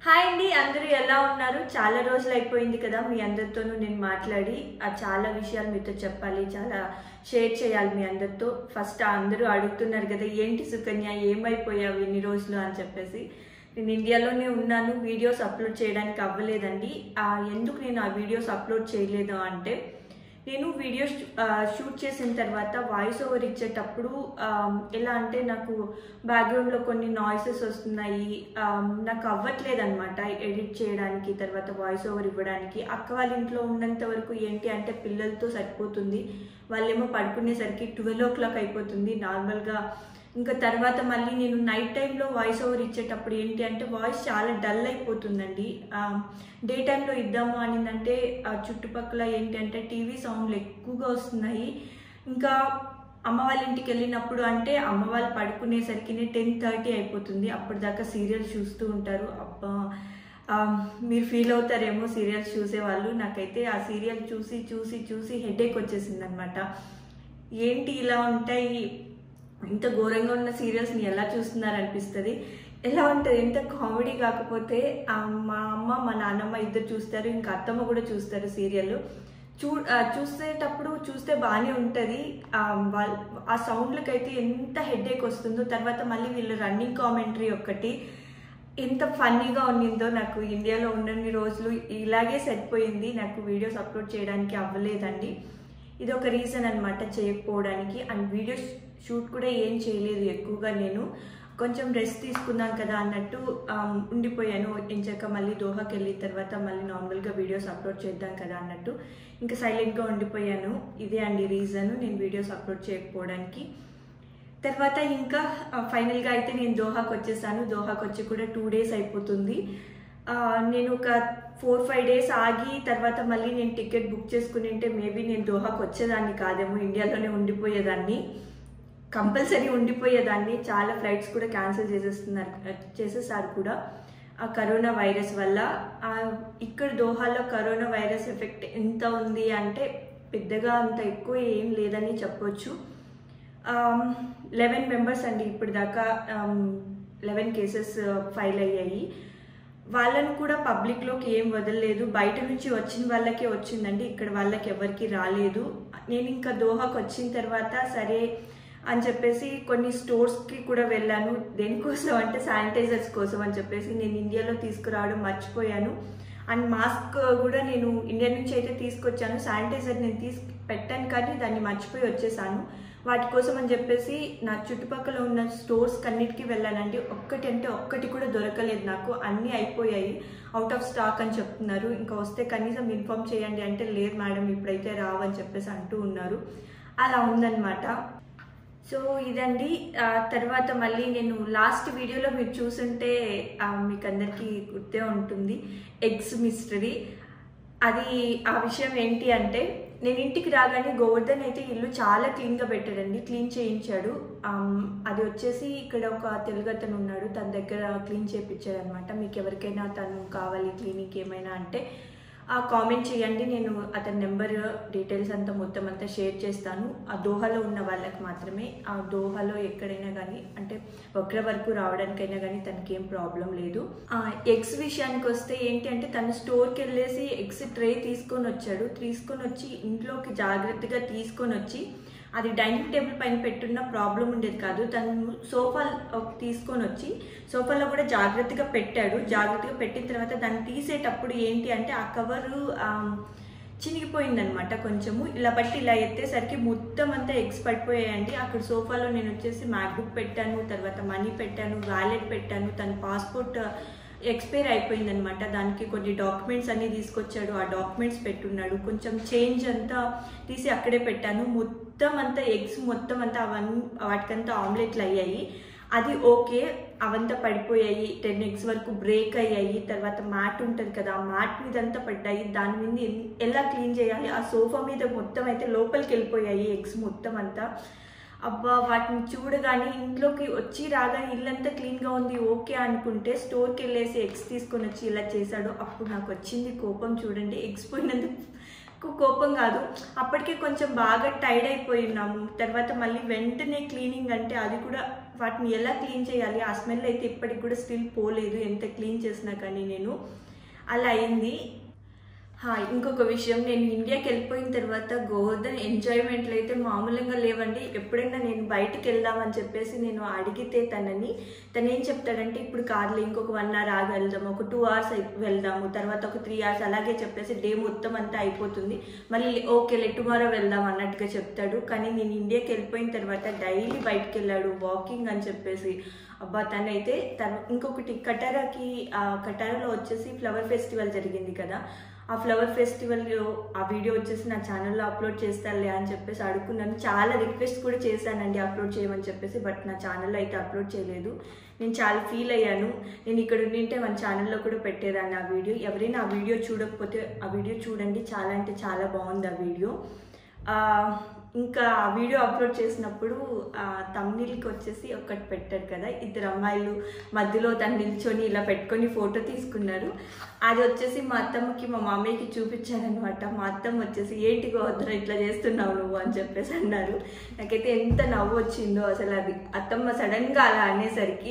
hi అండి అందరూ ఎలా ఉన్నారు చాలా రోజులు అయిపోయింది కదా మీ అందరితోనూ నేను మాట్లాడి ఆ చాలా విషయాలు మీతో చెప్పాలి చాలా షేర్ చేయాలి మీ అందరితో ఫస్ట్ అందరూ అడుగుతున్నారు కదా ఏంటి సుకన్య ఏమైపోయావు ఇన్ని రోజులు అని చెప్పేసి నేను ఇండియాలోనే ఉన్నాను వీడియోస్ అప్లోడ్ చేయడానికి అవ్వలేదండి ఆ, ఎందుకు నేను ఆ వీడియోస్ అప్లోడ్ చేయలేదు అంటే నేను వీడియోస్ షూట్ చేసిన తర్వాత వాయిస్ ఓవర్ ఇచ్చేటప్పుడు ఆ, ఎలా అంటే నాకు బ్యాక్గ్రౌండ్లో కొన్ని నాయిసెస్ వస్తున్నాయి ఆ, నాకు అవ్వట్లేదు అనమాట ఎడిట్ చేయడానికి తర్వాత వాయిస్ ఓవర్ ఇవ్వడానికి అక్క వాళ్ళ ఇంట్లో ఉన్నంత వరకు ఏంటి అంటే పిల్లలతో సరిపోతుంది వాళ్ళేమో పడుకునేసరికి ట్వెల్వ్ ఓ క్లాక్ అయిపోతుంది నార్మల్గా ఇంకా తర్వాత మళ్ళీ నేను నైట్ టైంలో వాయిస్ ఓవర్ ఇచ్చేటప్పుడు ఏంటి అంటే వాయిస్ చాలా డల్ అయిపోతుందండి డే టైంలో ఇద్దాము అనిందంటే ఆ చుట్టుపక్కల ఏంటి అంటే టీవీ సౌండ్లు ఎక్కువగా వస్తున్నాయి ఇంకా అమ్మ వాళ్ళ ఇంటికి వెళ్ళినప్పుడు అంటే అమ్మ వాళ్ళు పడుకునేసరికి టెన్ థర్టీ అయిపోతుంది అప్పటిదాకా సీరియల్స్ చూస్తూ ఉంటారు అబ్బా ఆ, మీరు ఫీల్ అవుతారేమో సీరియల్స్ చూసేవాళ్ళు నాకైతే ఆ సీరియల్ చూసి చూసి చూసి హెడేక్ వచ్చేసింది అనమాట ఏంటి ఇలా ఉంటాయి ఇంత ఘోరంగా ఉన్న సీరియల్స్ని ఎలా చూస్తున్నారు అనిపిస్తుంది ఎలా ఉంటుంది ఎంత కామెడీ కాకపోతే ఆ, మా అమ్మ మా నాన్నమ్మ ఇద్దరు చూస్తారు ఇంకా అత్తమ్మ కూడా చూస్తారు సీరియల్ చూ ఆ, చూసేటప్పుడు చూస్తే బాగానే ఉంటుంది వాళ్ళ ఆ సౌండ్లకి అయితే ఎంత హెడేక్ వస్తుందో తర్వాత మళ్ళీ వీళ్ళు రన్నింగ్ కామెంటరీ ఒక్కటి ఎంత ఫన్నీగా ఉన్నిందో నాకు ఇండియాలో ఉన్నన్ని రోజులు ఇలాగే సరిపోయింది నాకు వీడియోస్ అప్లోడ్ చేయడానికి అవ్వలేదండి ఇది ఒక రీజన్ అనమాట చేయకపోవడానికి అండ్ వీడియో షూట్ కూడా ఏం చేయలేదు ఎక్కువగా నేను కొంచెం రెస్ట్ తీసుకుందాం కదా అన్నట్టు ఆమ్, ఉండిపోయాను ఎంచాక మళ్ళీ దోహాకి వెళ్ళిన తర్వాత మళ్ళీ నార్మల్గా వీడియోస్ అప్లోడ్ చేద్దాం కదా అన్నట్టు ఇంకా సైలెంట్గా ఉండిపోయాను ఇదే అండి రీజన్ నేను వీడియోస్ అప్లోడ్ చేయకపోవడానికి తర్వాత ఇంకా ఆ, ఫైనల్గా అయితే నేను దోహాకి వచ్చేసాను దోహాకి వచ్చి కూడా టూ డేస్ అయిపోతుంది ఆ, నేను ఒక ఫోర్ ఫైవ్ డేస్ ఆగి తర్వాత మళ్ళీ నేను టికెట్ బుక్ చేసుకుని ఉంటే మేబీ నేను దోహాకి వచ్చేదాన్ని కాదేమో ఇండియాలోనే ఉండిపోయేదాన్ని కంపల్సరీ ఉండిపోయేదాన్ని చాలా ఫ్లైట్స్ కూడా క్యాన్సిల్ చేసేస్తున్నారు చేసేసారు కూడా ఆ కరోనా వైరస్ వల్ల ఆ, ఇక్కడ దోహాలో కరోనా వైరస్ ఎఫెక్ట్ ఎంత ఉంది అంటే పెద్దగా అంత ఎక్కువ ఏం లేదని చెప్పొచ్చు లెవెన్ మెంబర్స్ అండి ఇప్పుడు దాకా లెవెన్ కేసెస్ ఫైల్ అయ్యాయి వాళ్ళని కూడా పబ్లిక్లోకి ఏం వదలలేదు బయట నుంచి వచ్చిన వాళ్ళకే వచ్చిందండి ఇక్కడ వాళ్ళకి ఎవరికి రాలేదు నేను ఇంకా దోహాకి వచ్చిన తర్వాత సరే అని చెప్పేసి కొన్ని స్టోర్స్కి కూడా వెళ్ళాను దేనికోసం అంటే శానిటైజర్స్ కోసం అని చెప్పేసి నేను ఇండియాలో తీసుకురావడం మర్చిపోయాను అండ్ మాస్క్ కూడా నేను ఇండియా నుంచి అయితే తీసుకొచ్చాను శానిటైజర్ నేను తీసి పెట్టాను కానీ దాన్ని మర్చిపోయి వచ్చేసాను వాటి కోసం అని చెప్పేసి నా చుట్టుపక్కల ఉన్న స్టోర్స్ అన్నిటికీ వెళ్ళానండి ఒక్కటి అంటే ఒక్కటి కూడా దొరకలేదు నాకు అన్నీ అయిపోయాయి అవుట్ ఆఫ్ స్టాక్ అని చెప్తున్నారు ఇంకా వస్తే కనీసం ఇన్ఫామ్ చేయండి అంటే లేదు మేడం ఇప్పుడైతే రావని చెప్పేసి అంటూ ఉన్నారు అలా ఉందన్నమాట సో ఇదండి ఆ, తర్వాత మళ్ళీ నేను లాస్ట్ వీడియోలో మీరు చూసుంటే ఆ, మీకు అందరికీ గుర్తే ఉంటుంది ఎగ్స్ మిస్టరీ అది ఆ విషయం ఏంటి అంటే నేను ఇంటికి రాగానే గోవర్ధన్ అయితే ఇల్లు చాలా క్లీన్గా పెట్టాడండి క్లీన్ చేయించాడు ఆమ్, అది వచ్చేసి ఇక్కడ ఒక తెలుగు అతను ఉన్నాడు తన దగ్గర క్లీన్ చేయించాడు అనమాట మీకు ఎవరికైనా తను కావాలి క్లీనిక్ ఏమైనా అంటే ఆ కామెంట్ చేయండి నేను అతని నెంబర్ డీటెయిల్స్ అంతా మొత్తం అంతా షేర్ చేస్తాను ఆ దోహాలో ఉన్న వాళ్ళకి మాత్రమే ఆ దోహాలో ఎక్కడైనా కానీ అంటే ఒక్కరి వరకు రావడానికైనా కానీ తనకి ఏం ప్రాబ్లం లేదు ఆ ఎగ్స్ విషయానికి వస్తే ఏంటి అంటే తను స్టోర్కి వెళ్ళేసి ఎగ్స్ ట్రే తీసుకొని వచ్చాడు తీసుకొని వచ్చి ఇంట్లోకి జాగ్రత్తగా తీసుకొని వచ్చి అది డైనింగ్ టేబుల్ పైన పెట్టున్న ప్రాబ్లం ఉండేది కాదు తను సోఫా తీసుకొని వచ్చి సోఫాలో కూడా జాగ్రత్తగా పెట్టాడు జాగ్రత్తగా పెట్టిన తర్వాత దాన్ని తీసేటప్పుడు ఏంటి అంటే ఆ కవరు చినిగిపోయిందనమాట కొంచెము ఇలా బట్టి ఇలా ఎత్తేసరికి మొత్తం అంతా ఎగ్స్ పడిపోయాయండి అక్కడ సోఫాలో నేను వచ్చేసి మ్యాక్బుక్ పెట్టాను తర్వాత మనీ పెట్టాను వ్యాలెట్ పెట్టాను తన పాస్పోర్ట్ ఎక్స్పైర్ అయిపోయిందనమాట దానికి కొన్ని డాక్యుమెంట్స్ అన్ని తీసుకొచ్చాడు ఆ డాక్యుమెంట్స్ పెట్టున్నాడు కొంచెం చేంజ్ అంతా తీసి అక్కడే పెట్టాను మొత్తం అంతా ఎగ్స్ మొత్తం అంతా అవన్నీ వాటికంతా ఆమ్లెట్లు అయ్యాయి అది ఓకే అవంతా పడిపోయాయి టెన్ ఎగ్స్ వరకు బ్రేక్ అయ్యాయి తర్వాత మ్యాట్ ఉంటుంది కదా ఆ మ్యాట్ మీద అంతా పడ్డాయి దాని మీద ఎన్- ఎలా క్లీన్ చేయాలి ఆ సోఫా మీద మొత్తం అయితే లోపలికి వెళ్ళిపోయాయి ఎగ్స్ మొత్తం అంతా అబ్బా వాటిని చూడగానే ఇంట్లోకి వచ్చి రాగానే ఇల్లంతా క్లీన్గా ఉంది ఓకే అనుకుంటే స్టోర్కి వెళ్ళేసి ఎగ్స్ తీసుకొని వచ్చి ఇలా చేశాడు అప్పుడు నాకు వచ్చింది కోపం చూడండి ఎగ్స్ పోయినందుకు కో- కోపం కాదు అప్పటికే కొంచెం బాగా టైర్డ్ అయిపోయి ఉన్నాము తర్వాత మళ్ళీ వెంటనే క్లీనింగ్ అంటే అది కూడా వాటిని ఎలా క్లీన్ చేయాలి ఆ స్మెల్ అయితే ఇప్పటికి కూడా స్టిల్ పోలేదు ఎంత క్లీన్ చేసినా కానీ నేను అలా అయింది హా, ఇంకొక విషయం నేను ఇండియాకి వెళ్ళిపోయిన తర్వాత గోవర్ధన్ ఎంజాయ్మెంట్లు అయితే మామూలుగా లేవండి ఎప్పుడైనా నేను బయటికి వెళ్దామని చెప్పేసి నేను అడిగితే తనని తను ఏం చెప్తాడంటే ఇప్పుడు కార్లో ఇంకొక వన్ అవర్ ఆగి వెళ్దాము ఒక టూ అవర్స్ వెళ్దాము తర్వాత ఒక త్రీ అవర్స్ అలాగే చెప్పేసి డే మొత్తం అంతా అయిపోతుంది మళ్ళీ ఓకేలే టుమారో వెళ్దాం అన్నట్టుగా చెప్తాడు కానీ నేను ఇండియాకి వెళ్ళిపోయిన తర్వాత డైలీ బయటికి వెళ్ళాడు వాకింగ్ అని చెప్పేసి అబ్బా తనైతే తన ఇంకొకటి కటారాకి ఆ కటారాలో వచ్చేసి ఫ్లవర్ ఫెస్టివల్ జరిగింది కదా ఆ ఫ్లవర్ ఫెస్టివల్లో ఆ వీడియో వచ్చేసి నా ఛానల్లో అప్లోడ్ చేస్తానులే అని చెప్పేసి అడుగుకున్నాను చాలా రిక్వెస్ట్ కూడా చేశానండి అప్లోడ్ చేయమని చెప్పేసి బట్ నా ఛానల్లో అయితే అప్లోడ్ చేయలేదు నేను చాలా ఫీల్ అయ్యాను నేను ఇక్కడ ఉండింటే మన ఛానల్లో కూడా పెట్టేదాన్ని ఆ వీడియో ఎవరైనా ఆ వీడియో చూడకపోతే ఆ వీడియో చూడండి చాలా అంటే చాలా బాగుంది ఆ వీడియో ఆ, ఇంకా ఆ వీడియో అప్లోడ్ చేసినప్పుడు తమ్మిల్కి వచ్చేసి ఒకటి పెట్టాడు కదా ఇద్దరు అమ్మాయిలు మధ్యలో తను నిల్చొని ఇలా పెట్టుకొని ఫోటో తీసుకున్నారు అది వచ్చేసి మా అత్తమ్మకి మా మామయ్యకి చూపించారనమాట మా అత్తమ్మ వచ్చేసి ఏంటి గోత్ర ఇట్లా చేస్తున్నావు నువ్వు అని చెప్పేసి అన్నారు నాకైతే ఎంత నవ్వు వచ్చిందో అసలు అది అత్తమ్మ సడన్గా అలా అనేసరికి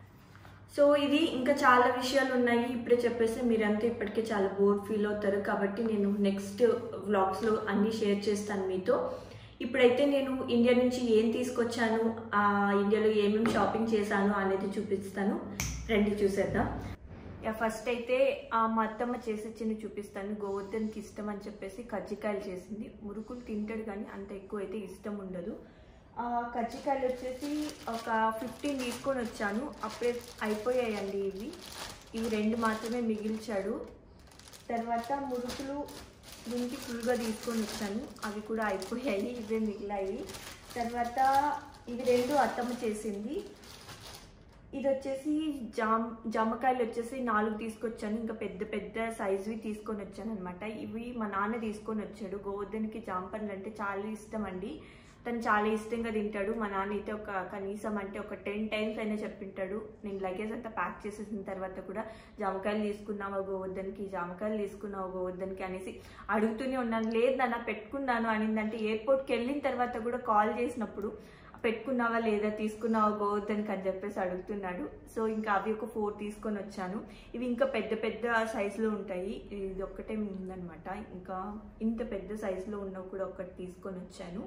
సో ఇది ఇంకా చాలా విషయాలు ఉన్నాయి ఇప్పుడే చెప్పేసి మీరంతా ఇప్పటికే చాలా బోర్ ఫీల్ అవుతారు కాబట్టి నేను నెక్స్ట్ వ్లాగ్స్లో అన్నీ షేర్ చేస్తాను మీతో ఇప్పుడైతే నేను ఇండియా నుంచి ఏం తీసుకొచ్చాను ఆ ఇండియాలో ఏమేమి షాపింగ్ చేశాను అనేది చూపిస్తాను రండి చూసేద్దాం యా ఫస్ట్ అయితే ఆ మా అత్తమ్మ చేసి చిన్న చూపిస్తాను గోవర్ధన్కి ఇష్టం అని చెప్పేసి కజ్జికాయలు చేసింది మురుకులు తింటాడు కానీ అంత ఎక్కువ అయితే ఇష్టం ఉండదు ఆ కజ్జికాయలు వచ్చేసి ఒక ఫిఫ్టీన్ తీసుకొని వచ్చాను అప్పుడే అయిపోయాయండి ఇవి ఇవి రెండు మాత్రమే మిగిల్చాడు తర్వాత మురుకులు దీనికి ఫుల్గా తీసుకొని వచ్చాను అవి కూడా అయిపోయాయి ఇవే మిగిలాయి తర్వాత ఇవి రెండు అత్తమ్మ చేసింది ఇది వచ్చేసి జామ్ జామకాయలు వచ్చేసి నాలుగు తీసుకొచ్చాను ఇంకా పెద్ద పెద్ద సైజువి తీసుకొని వచ్చాను అనమాట ఇవి మా నాన్న తీసుకొని వచ్చాడు గోవర్ధన్కి జామ పండ్లు అంటే చాలా ఇష్టం అండి తను చాలా ఇష్టంగా తింటాడు మా నాన్న అయితే ఒక కనీసం అంటే ఒక టెన్ టైమ్స్ అయినా చెప్పింటాడు నేను లగేజ్ అంతా ప్యాక్ చేసేసిన తర్వాత కూడా జామకాయలు తీసుకున్నావా గోవర్ధన్కి జామకాయలు తీసుకున్నావా గోవర్ధన్కి అనేసి అడుగుతూనే ఉన్నాను లేదు నాన్న పెట్టుకున్నాను అనిందంటే ఎయిర్పోర్ట్కి వెళ్ళిన తర్వాత కూడా కాల్ చేసినప్పుడు పెట్టుకున్నావా లేదా తీసుకున్నావా గోవర్ధన్కి అని చెప్పేసి అడుగుతున్నాడు సో ఇంకా అవి ఒక ఫోర్ తీసుకొని వచ్చాను ఇవి ఇంకా పెద్ద పెద్ద సైజులో ఉంటాయి ఇది ఒక్కటే ఉందన్నమాట ఇంకా ఇంత పెద్ద సైజులో ఉన్నవి కూడా ఒకటి తీసుకొని వచ్చాను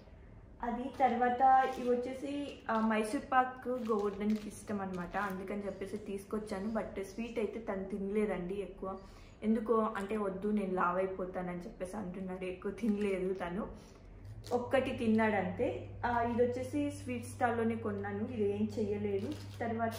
అది తర్వాత ఇవి వచ్చేసి ఆ, మైసూర్ పాక్ గోవర్ధన్కి ఇష్టం అనమాట అందుకని చెప్పేసి తీసుకొచ్చాను బట్ స్వీట్ అయితే తను తినలేదండి ఎక్కువ ఎందుకో అంటే వద్దు నేను లావ్ అయిపోతానని చెప్పేసి అంటున్నాడు ఎక్కువ తినలేదు తను ఒక్కటి తిన్నాడంతే ఆ, ఇది వచ్చేసి స్వీట్ స్టాల్లోనే కొన్నాను ఇది ఏం చెయ్యలేదు తర్వాత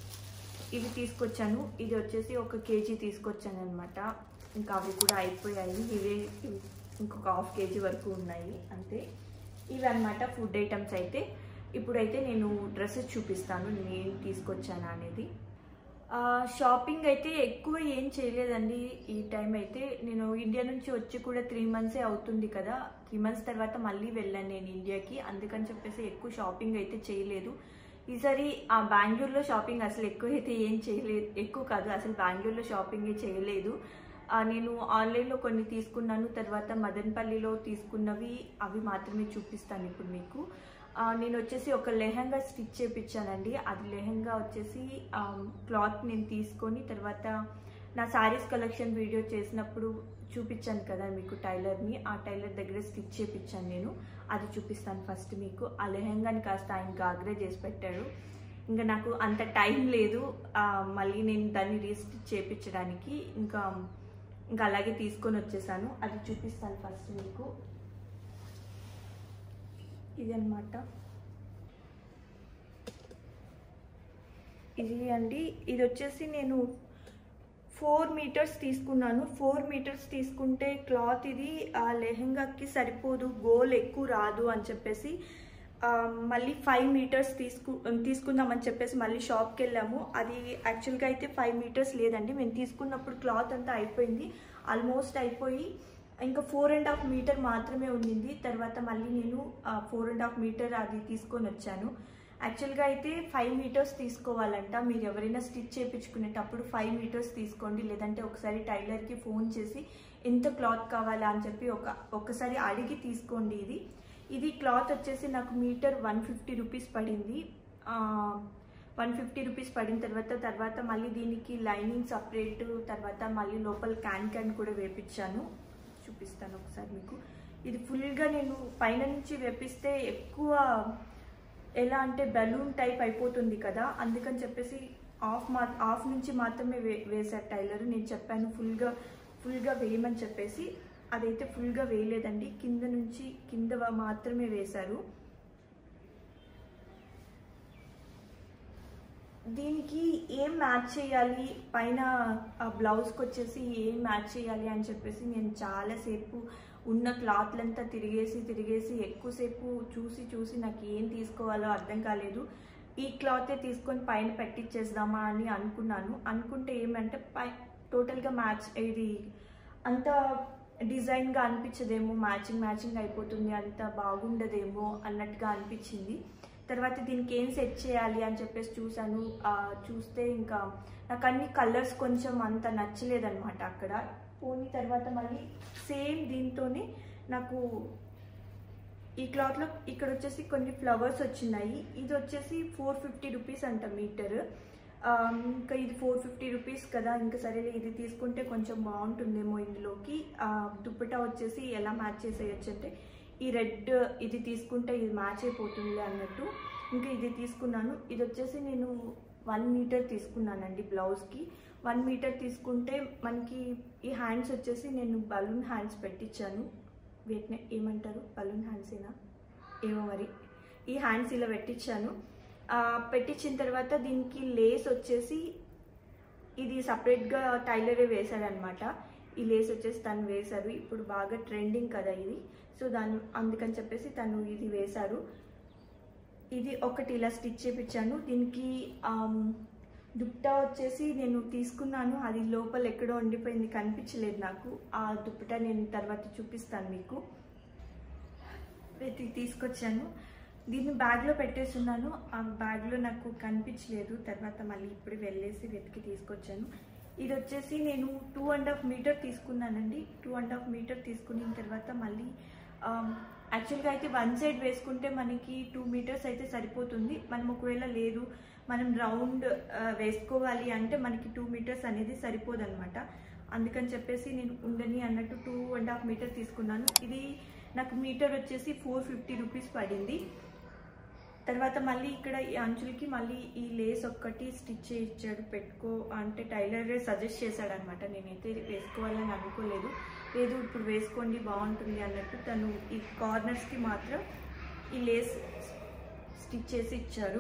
ఇవి తీసుకొచ్చాను ఇది వచ్చేసి ఒక కేజీ తీసుకొచ్చాను అనమాట ఇంకా అవి కూడా అయిపోయాయి ఇవే ఇవి ఇంకొక హాఫ్ కేజీ వరకు ఉన్నాయి అంతే ఇవి అన్నమాట ఫుడ్ ఐటమ్స్ అయితే ఇప్పుడైతే నేను డ్రెస్సెస్ చూపిస్తాను నేను ఏం తీసుకొచ్చాను అనేది ఆ, షాపింగ్ అయితే ఎక్కువ ఏం చేయలేదండి ఈ టైం అయితే నేను ఇండియా నుంచి వచ్చి కూడా త్రీ మంత్సే అవుతుంది కదా త్రీ మంత్స్ తర్వాత మళ్ళీ వెళ్ళాను నేను ఇండియాకి అందుకని చెప్పేసి ఎక్కువ షాపింగ్ అయితే చేయలేదు ఈసారి ఆ బెంగళూరులో షాపింగ్ అసలు ఎక్కువ అయితే ఏం చేయలేదు ఎక్కువ కాదు అసలు బెంగళూరులో షాపింగే చేయలేదు ఆ, నేను ఆన్లైన్లో కొన్ని తీసుకున్నాను తర్వాత మదనపల్లిలో తీసుకున్నవి అవి మాత్రమే చూపిస్తాను ఇప్పుడు మీకు ఆ, నేను వచ్చేసి ఒక లెహంగా స్టిచ్ చేయించానండి అది లెహంగా వచ్చేసి క్లాత్ నేను తీసుకొని తర్వాత నా శారీస్ కలెక్షన్ వీడియో చేసినప్పుడు చూపించాను కదా మీకు టైలర్ని ఆ టైలర్ దగ్గర స్టిచ్ చేయించాను నేను అది చూపిస్తాను ఫస్ట్ మీకు ఆ లెహంగాని కాస్త ఆయన గాగ్రే చేసి పెట్టాడు ఇంకా నాకు అంత టైం లేదు ఆ, మళ్ళీ నేను దాన్ని రీస్టిచ్ చేయించడానికి ఇంకా ఇంకా అలాగే తీసుకొని వచ్చేసాను అది చూపిస్తాను ఫస్ట్ మీకు ఇది అన్నమాట ఇది అండి ఇది వచ్చేసి నేను ఫోర్ మీటర్స్ తీసుకున్నాను ఫోర్ మీటర్స్ తీసుకుంటే క్లాత్ ఇది ఆ లెహంగాకి సరిపోదు గోల్ ఎక్కువ రాదు అని చెప్పేసి ఆ, మళ్ళీ ఫైవ్ మీటర్స్ తీసుకు తీసుకుందామని చెప్పేసి మళ్ళీ షాప్కి వెళ్ళాము అది యాక్చువల్గా అయితే ఫైవ్ మీటర్స్ లేదండి మేము తీసుకున్నప్పుడు క్లాత్ అంతా అయిపోయింది ఆల్మోస్ట్ అయిపోయి ఇంకా ఫోర్ అండ్ హాఫ్ మీటర్ మాత్రమే ఉండింది తర్వాత మళ్ళీ నేను ఫోర్ అండ్ హాఫ్ మీటర్ అది తీసుకొని వచ్చాను యాక్చువల్గా అయితే ఫైవ్ మీటర్స్ తీసుకోవాలంట మీరు ఎవరైనా స్టిచ్ చేయించుకునేటప్పుడు ఫైవ్ మీటర్స్ తీసుకోండి లేదంటే ఒకసారి టైలర్కి ఫోన్ చేసి ఎంత క్లాత్ కావాలా అని చెప్పి ఒక ఒక్కసారి అడిగి తీసుకోండి ఇది ఇది క్లాత్ వచ్చేసి నాకు మీటర్ వన్ ఫిఫ్టీ రూపీస్ పడింది వన్ ఫిఫ్టీ రూపీస్ పడిన తర్వాత తర్వాత మళ్ళీ దీనికి లైనింగ్ సపరేట్ తర్వాత మళ్ళీ లోపల క్యాన్ క్యాన్ కూడా వేపించాను చూపిస్తాను ఒకసారి మీకు ఇది ఫుల్గా నేను పైన నుంచి వేపిస్తే ఎక్కువ ఎలా అంటే బలూన్ టైప్ అయిపోతుంది కదా అందుకని చెప్పేసి ఆఫ్ మా ఆఫ్ నుంచి మాత్రమే వే వేశారు టైలర్ నేను చెప్పాను ఫుల్గా ఫుల్గా వేయమని చెప్పేసి అదైతే ఫుల్గా వేయలేదండి కింద నుంచి కింద మాత్రమే వేశారు దీనికి ఏం మ్యాచ్ చేయాలి పైన ఆ బ్లౌజ్కి వచ్చేసి ఏం మ్యాచ్ చేయాలి అని చెప్పేసి నేను చాలాసేపు ఉన్న క్లాత్లంతా తిరిగేసి తిరిగేసి ఎక్కువసేపు చూసి చూసి నాకు ఏం తీసుకోవాలో అర్థం కాలేదు ఈ క్లాతే తీసుకొని పైన పెట్టించేద్దామా అని అనుకున్నాను అనుకుంటే ఏమంటే పై టోటల్గా మ్యాచ్ ఇది అంత డిజైన్గా అనిపించదేమో మ్యాచింగ్ మ్యాచింగ్ అయిపోతుంది అంత బాగుండదేమో అన్నట్టుగా అనిపించింది తర్వాత దీనికి ఏం సెట్ చేయాలి అని చెప్పేసి చూశాను ఆ, చూస్తే ఇంకా నాకు అన్ని కలర్స్ కొంచెం అంత నచ్చలేదన్నమాట అక్కడ పోనీ తర్వాత మళ్ళీ సేమ్ దీంతోనే నాకు ఈ క్లాత్లో ఇక్కడ వచ్చేసి కొన్ని ఫ్లవర్స్ వచ్చినాయి ఇది వచ్చేసి ఫోర్ ఫిఫ్టీ రూపీస్ అంట మీటర్ ఇంకా ఇది ఫోర్ ఫిఫ్టీ రూపీస్ కదా ఇంకా సరేలే ఇది తీసుకుంటే కొంచెం బాగుంటుందేమో ఇందులోకి ఆ, దుప్పటా వచ్చేసి ఎలా మ్యాచ్ చేసేయచ్చు అంటే ఈ రెడ్ ఇది తీసుకుంటే ఇది మ్యాచ్ అయిపోతుంది అన్నట్టు ఇంకా ఇది తీసుకున్నాను ఇది వచ్చేసి నేను వన్ మీటర్ తీసుకున్నానండి బ్లౌజ్కి వన్ మీటర్ తీసుకుంటే మనకి ఈ హ్యాండ్స్ వచ్చేసి నేను బలూన్ హ్యాండ్స్ పెట్టించాను వీటిని ఏమంటారు బలూన్ హ్యాండ్సేనా ఏమో మరి ఈ హ్యాండ్స్ ఇలా పెట్టించాను ఆ, పెట్టించిన తర్వాత దీనికి లేస్ వచ్చేసి ఇది సపరేట్గా టైలరే వేశాడనమాట ఈ లేస్ వచ్చేసి తను వేశారు ఇప్పుడు బాగా ట్రెండింగ్ కదా ఇది సో దాని అందుకని చెప్పేసి తను ఇది వేశారు ఇది ఒకటి ఇలా స్టిచ్ చేపించాను దీనికి ఆమ్, దుప్పటా వచ్చేసి నేను తీసుకున్నాను అది లోపల ఎక్కడో ఉండిపోయింది కనిపించలేదు నాకు ఆ దుప్పటా నేను తర్వాత చూపిస్తాను మీకు వెతికి తీసుకొచ్చాను దీన్ని బ్యాగ్లో పెట్టేస్తున్నాను ఆ బ్యాగ్లో నాకు కనిపించలేదు తర్వాత మళ్ళీ ఇప్పుడు వెళ్ళేసి వెతికి తీసుకొచ్చాను ఇది వచ్చేసి నేను టూ అండ్ హాఫ్ మీటర్ తీసుకున్నానండి టూ అండ్ హాఫ్ మీటర్ తీసుకున్న తర్వాత మళ్ళీ యాక్చువల్గా అయితే వన్ సైడ్ వేసుకుంటే మనకి టూ మీటర్స్ అయితే సరిపోతుంది మనం ఒకవేళ లేదు మనం రౌండ్ వేసుకోవాలి అంటే మనకి టూ మీటర్స్ అనేది సరిపోదన్నమాట అందుకని చెప్పేసి నేను ఉండని అన్నట్టు టూ అండ్ హాఫ్ మీటర్ తీసుకున్నాను ఇది నాకు మీటర్ వచ్చేసి ఫోర్ ఫిఫ్టీ రూపీస్ పడింది తర్వాత మళ్ళీ ఇక్కడ ఈ అంచులకి మళ్ళీ ఈ లేస్ ఒక్కటి స్టిచ్ చేయించాడు పెట్టుకో అంటే టైలర్ సజెస్ట్ చేశాడు అనమాట నేనైతే వేసుకోవాలని అనుకోలేదు లేదు ఇప్పుడు వేసుకోండి బాగుంటుంది అన్నట్టు తను ఈ కార్నర్స్కి మాత్రం ఈ లేస్ స్టిచ్ చేసి ఇచ్చారు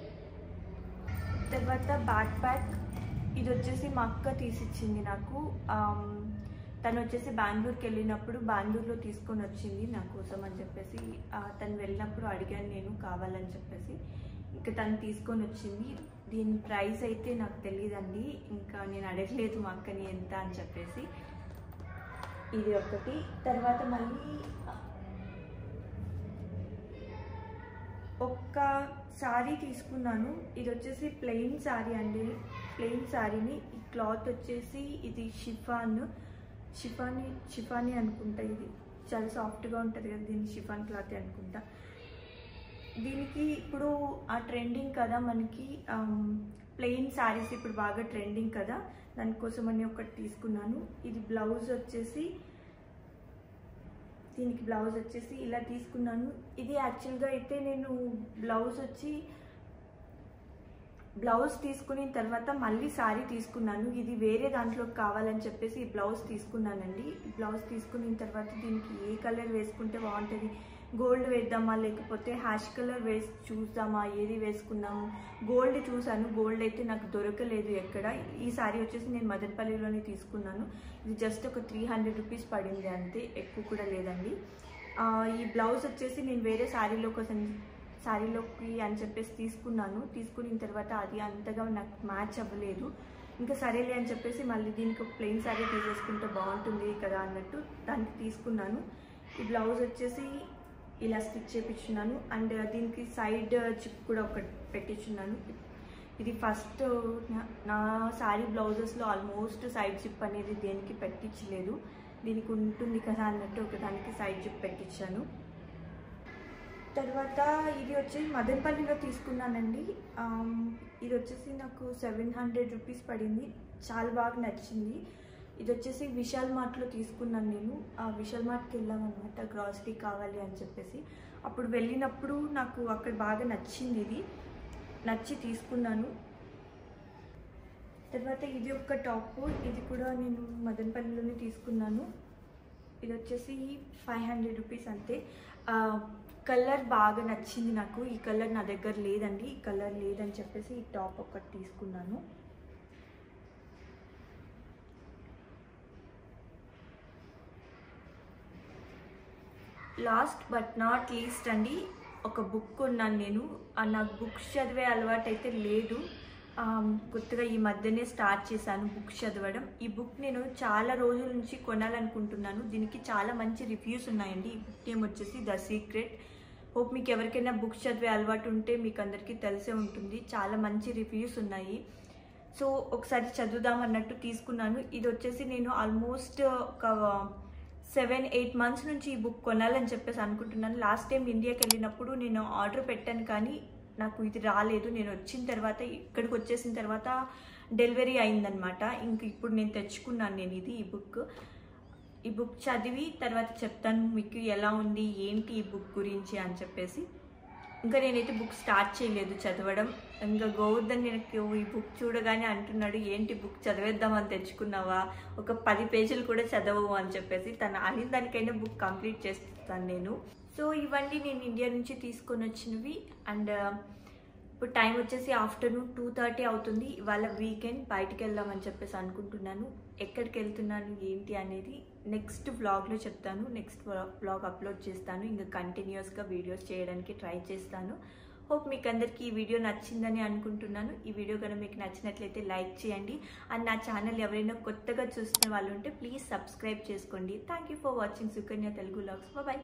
తర్వాత బ్యాక్ ప్యాక్ ఇది వచ్చేసి మా అక్క తీసిచ్చింది నాకు ఆమ్, తను వచ్చేసి బెంగళూరుకి వెళ్ళినప్పుడు బెంగళూరులో తీసుకొని వచ్చింది నా కోసం అని చెప్పేసి ఆ, తను వెళ్ళినప్పుడు అడిగాను నేను కావాలని చెప్పేసి ఇంకా తను తీసుకొని వచ్చింది దీని ప్రైస్ అయితే నాకు తెలియదండి ఇంకా నేను అడగలేదు మా అక్కని ఎంత అని చెప్పేసి ఇది ఒకటి తర్వాత మళ్ళీ ఒక్క శారీ తీసుకున్నాను ఇది వచ్చేసి ప్లెయిన్ శారీ అండి ప్లెయిన్ శారీని ఈ క్లాత్ వచ్చేసి ఇది షిఫాన్ షిఫాని షిఫాని అనుకుంటా ఇది చాలా సాఫ్ట్గా ఉంటుంది కదా దీన్ని షిఫాన్ క్లాత్ అనుకుంటా దీనికి ఇప్పుడు ఆ ట్రెండింగ్ కదా మనకి ప్లెయిన్ శారీస్ ఇప్పుడు బాగా ట్రెండింగ్ కదా దానికోసం అని ఒకటి తీసుకున్నాను ఇది బ్లౌజ్ వచ్చేసి దీనికి బ్లౌజ్ వచ్చేసి ఇలా తీసుకున్నాను ఇది యాక్చువల్గా అయితే నేను బ్లౌజ్ వచ్చి బ్లౌజ్ తీసుకున్న తర్వాత మళ్ళీ శారీ తీసుకున్నాను ఇది వేరే దాంట్లో కావాలని చెప్పేసి ఈ బ్లౌజ్ తీసుకున్నానండి ఈ బ్లౌజ్ తీసుకున్న తర్వాత దీనికి ఏ కలర్ వేసుకుంటే బాగుంటుంది గోల్డ్ వేద్దామా లేకపోతే హ్యాష్ కలర్ వేసి చూద్దామా ఏది వేసుకుందాము గోల్డ్ చూసాను గోల్డ్ అయితే నాకు దొరకలేదు ఎక్కడ ఈ శారీ వచ్చేసి నేను మదనపల్లిలోనే తీసుకున్నాను ఇది జస్ట్ ఒక త్రీ హండ్రెడ్ రూపీస్ పడింది అంతే ఎక్కువ కూడా లేదండి ఆ, ఈ బ్లౌజ్ వచ్చేసి నేను వేరే శారీలో కోసం శారీలోకి అని చెప్పేసి తీసుకున్నాను తీసుకున్న తర్వాత అది అంతగా నాకు మ్యాచ్ అవ్వలేదు ఇంకా సరేలే అని చెప్పేసి మళ్ళీ దీనికి ఒక ప్లెయిన్ శారీ తీసేసుకుంటే బాగుంటుంది కదా అన్నట్టు దానికి తీసుకున్నాను ఈ బ్లౌజ్ వచ్చేసి ఇలా స్టిచ్ చేపించున్నాను అండ్ దీనికి సైడ్ చిప్ కూడా ఒకటి పెట్టించున్నాను ఇది ఫస్ట్ నా- నా శారీ బ్లౌజెస్లో ఆల్మోస్ట్ సైడ్ చిప్ అనేది దేనికి పెట్టించలేదు దీనికి ఉంటుంది కదా అన్నట్టు ఒకదానికి సైడ్ జిప్ పెట్టించాను తర్వాత ఇది వచ్చి మదనపల్లిలో తీసుకున్నానండి ఆమ్, ఇది వచ్చేసి నాకు సెవెన్ హండ్రెడ్ రూపీస్ పడింది చాలా బాగా నచ్చింది ఇది వచ్చేసి విశాల్ మార్ట్లో తీసుకున్నాను నేను ఆ విశాల్ మార్ట్కి వెళ్ళామన్నమాట గ్రాసరీ కావాలి అని చెప్పేసి అప్పుడు వెళ్ళినప్పుడు నాకు అక్కడ బాగా నచ్చింది ఇది నచ్చి తీసుకున్నాను తర్వాత ఇది ఒక టాప్ ఇది కూడా నేను మదనపల్లిలోనే తీసుకున్నాను ఇది వచ్చేసి ఫైవ్ హండ్రెడ్ రూపీస్ అంతే కలర్ బాగా నచ్చింది నాకు ఈ కలర్ నా దగ్గర లేదండి ఈ కలర్ లేదని చెప్పేసి ఈ టాప్ ఒకటి తీసుకున్నాను లాస్ట్ బట్ నాట్ లీస్ట్ అండి ఒక బుక్ కొన్నాను నేను ఆ నాకు బుక్స్ చదివే అలవాటు అయితే లేదు ఆమ్, కొత్తగా ఈ మధ్యనే స్టార్ట్ చేశాను బుక్స్ చదవడం ఈ బుక్ నేను చాలా రోజుల నుంచి కొనాలనుకుంటున్నాను దీనికి చాలా మంచి రివ్యూస్ ఉన్నాయండి ఈ బుక్ నేమ్ వచ్చేసి ద సీక్రెట్ హోప్ మీకు ఎవరికైనా బుక్స్ చదివే అలవాటు ఉంటే మీకు అందరికీ తెలిసే ఉంటుంది చాలా మంచి రివ్యూస్ ఉన్నాయి సో ఒకసారి చదువుదాం అన్నట్టు తీసుకున్నాను ఇది వచ్చేసి నేను ఆల్మోస్ట్ ఒక సెవెన్ ఎయిట్ మంత్స్ నుంచి ఈ బుక్ కొనాలని చెప్పేసి అనుకుంటున్నాను లాస్ట్ టైం ఇండియాకి వెళ్ళినప్పుడు నేను ఆర్డర్ పెట్టాను కానీ నాకు ఇది రాలేదు నేను వచ్చిన తర్వాత ఇక్కడికి వచ్చేసిన తర్వాత డెలివరీ అయిందనమాట ఇంక ఇప్పుడు నేను తెచ్చుకున్నాను నేను ఇది ఈ బుక్ ఈ బుక్ చదివి తర్వాత చెప్తాను మీకు ఎలా ఉంది ఏంటి ఈ బుక్ గురించి అని చెప్పేసి ఇంకా నేనైతే బుక్ స్టార్ట్ చేయలేదు చదవడం ఇంకా గోవర్ధన్ నాకు ఈ బుక్ చూడగానే అంటున్నాడు ఏంటి బుక్ చదివేద్దామని తెచ్చుకున్నావా ఒక పది పేజీలు కూడా చదవవు అని చెప్పేసి తను అనిన దానికైనా బుక్ కంప్లీట్ చేస్తాను నేను సో ఇవన్నీ నేను ఇండియా నుంచి తీసుకొని వచ్చినవి అండ్ ఇప్పుడు టైం వచ్చేసి ఆఫ్టర్నూన్ టూ థర్టీ అవుతుంది ఇవాళ వీకెండ్ బయటికి వెళ్దామని చెప్పేసి అనుకుంటున్నాను ఎక్కడికి వెళ్తున్నాను ఏంటి అనేది నెక్స్ట్ వ్లాగ్లో చెప్తాను నెక్స్ట్ వ్లాగ్ అప్లోడ్ చేస్తాను ఇంకా కంటిన్యూస్గా వీడియోస్ చేయడానికి ట్రై చేస్తాను హోప్ మీకు అందరికీ ఈ వీడియో నచ్చిందని అనుకుంటున్నాను ఈ వీడియో కనుక మీకు నచ్చినట్లయితే లైక్ చేయండి అండ్ నా ఛానల్ ఎవరైనా కొత్తగా చూస్తున్న వాళ్ళు ఉంటే ప్లీజ్ సబ్స్క్రైబ్ చేసుకోండి thank you for watching Sukanya Telugu vlogs bye